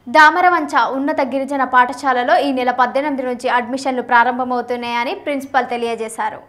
దామరవంచ ఉన్నత గిరిజన పాఠశాలలో ఈ నెల పద్దెనిమిది నుంచి అడ్మిషన్లు ప్రారంభమవుతున్నాయని ప్రిన్సిపల్ తెలియజేశారు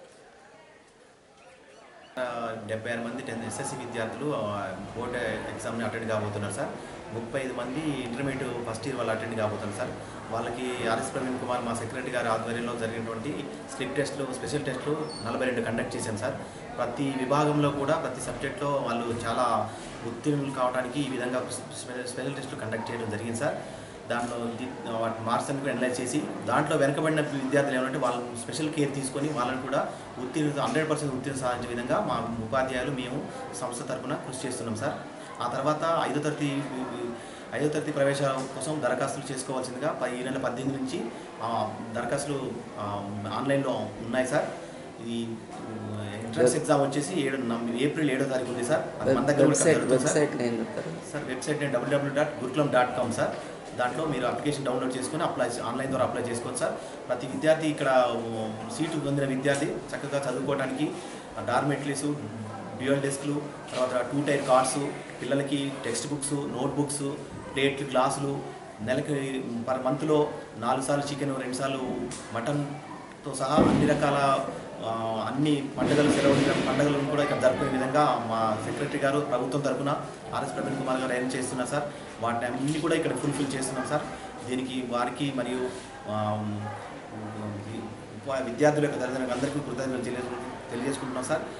డెబ్బై ఆరు మంది టెన్త్ ఎస్ఎస్సి విద్యార్థులు ఆ, బోర్డ్ ఎగ్జామ్ని అటెండ్ కాబోతున్నారు సార్ ముప్పై ఐదు మంది ఇంటర్మీడియట్ ఫస్ట్ ఇయర్ వాళ్ళు అటెండ్ కాబోతున్నారు సార్ వాళ్ళకి ఆర్ఎస్ ప్రవీణ్ కుమార్ మా సెక్రటరీ గారి ఆధ్వర్యంలో జరిగినటువంటి స్లిప్ టెస్ట్లు స్పెషల్ టెస్ట్లు నలభై రెండు కండక్ట్ చేశాం సార్ ప్రతి విభాగంలో కూడా ప్రతి సబ్జెక్ట్లో వాళ్ళు చాలా ఉత్తీర్ణులు కావడానికి ఈ విధంగా స్పె- స్పెషల్ టెస్ట్లు కండక్ట్ చేయడం జరిగింది సార్ దాంట్లో ది- వాటి మార్క్స్ అన్ని కూడా అనలైజ్ చేసి దాంట్లో వెనకబడిన విద్యార్థులు ఏమంటే వాళ్ళని స్పెషల్ కేర్ తీసుకొని వాళ్ళని కూడా ఉత్తీర్ణ హండ్రెడ్ పర్సెంట్ ఉత్తీర్ణ సాధించే విధంగా మా ఉపాధ్యాయులు మేము సంస్థ తరపున కృషి చేస్తున్నాం సార్ ఆ తర్వాత ఐదో తరగతి ఐదో తరగతి ప్రవేశాల కోసం దరఖాస్తులు చేసుకోవాల్సిందిగా ప- ఈ నెల పద్దెనిమిది నుంచి ఆ, దరఖాస్తులు ఆ, ఆన్లైన్లో ఉన్నాయి సార్ ఇది ఎంట్రన్స్ ఎగ్జామ్ వచ్చేసి ఏడు నం- ఏప్రిల్ ఏడో తారీఖు ఉంది సార్ అది మన దగ్గర కూడా వెబ్సైట్ జరుగుతుంది సార్. వెబ్సైట్ నేను చెప్తారు సార్ వెబ్సైట్ నేను WW dot Gurukulam dot com sir దాంట్లో మీరు అప్లికేషన్ డౌన్లోడ్ చేసుకుని అప్లై ఆన్లైన్ ద్వారా అప్లై చేసుకోవచ్చు సార్ ప్రతి విద్యార్థి ఇక్కడ ఉమ్, సీటు పొందిన విద్యార్థి చక్కగా చదువుకోవడానికి డార్మెటరీస్ డ్యూయల్ డెస్క్లు తర్వాత టూ టైర్ కార్డ్స్ పిల్లలకి టెక్స్ట్ బుక్స్ నోట్ బుక్స్ ప్లేట్లు గ్లాసులు నెలకి పర్ మంత్లో నాలుగు సార్లు చికెన్ రెండు సార్లు మటన్తో సహా అన్ని రకాల ఆ, అన్ని పండుగలు సెలవులు పండుగలను కూడా ఇక్కడ జరుపుకునే విధంగా మా సెక్రటరీ గారు ప్రభుత్వం తరపున ఆర్ఎస్ ప్రవీణ్ కుమార్ గారు అరేంజ్ చేస్తున్నారు సార్ వాటిని అన్ని కూడా ఇక్కడ ఫుల్ఫిల్ చేస్తున్నాం సార్ దీనికి వారికి మరియు ఆ, విద్యార్థుల యొక్క తల్లిదండ్రులకు అందరికీ కృతజ్ఞతలు తెలియజేసుకుంటున్నాం సార్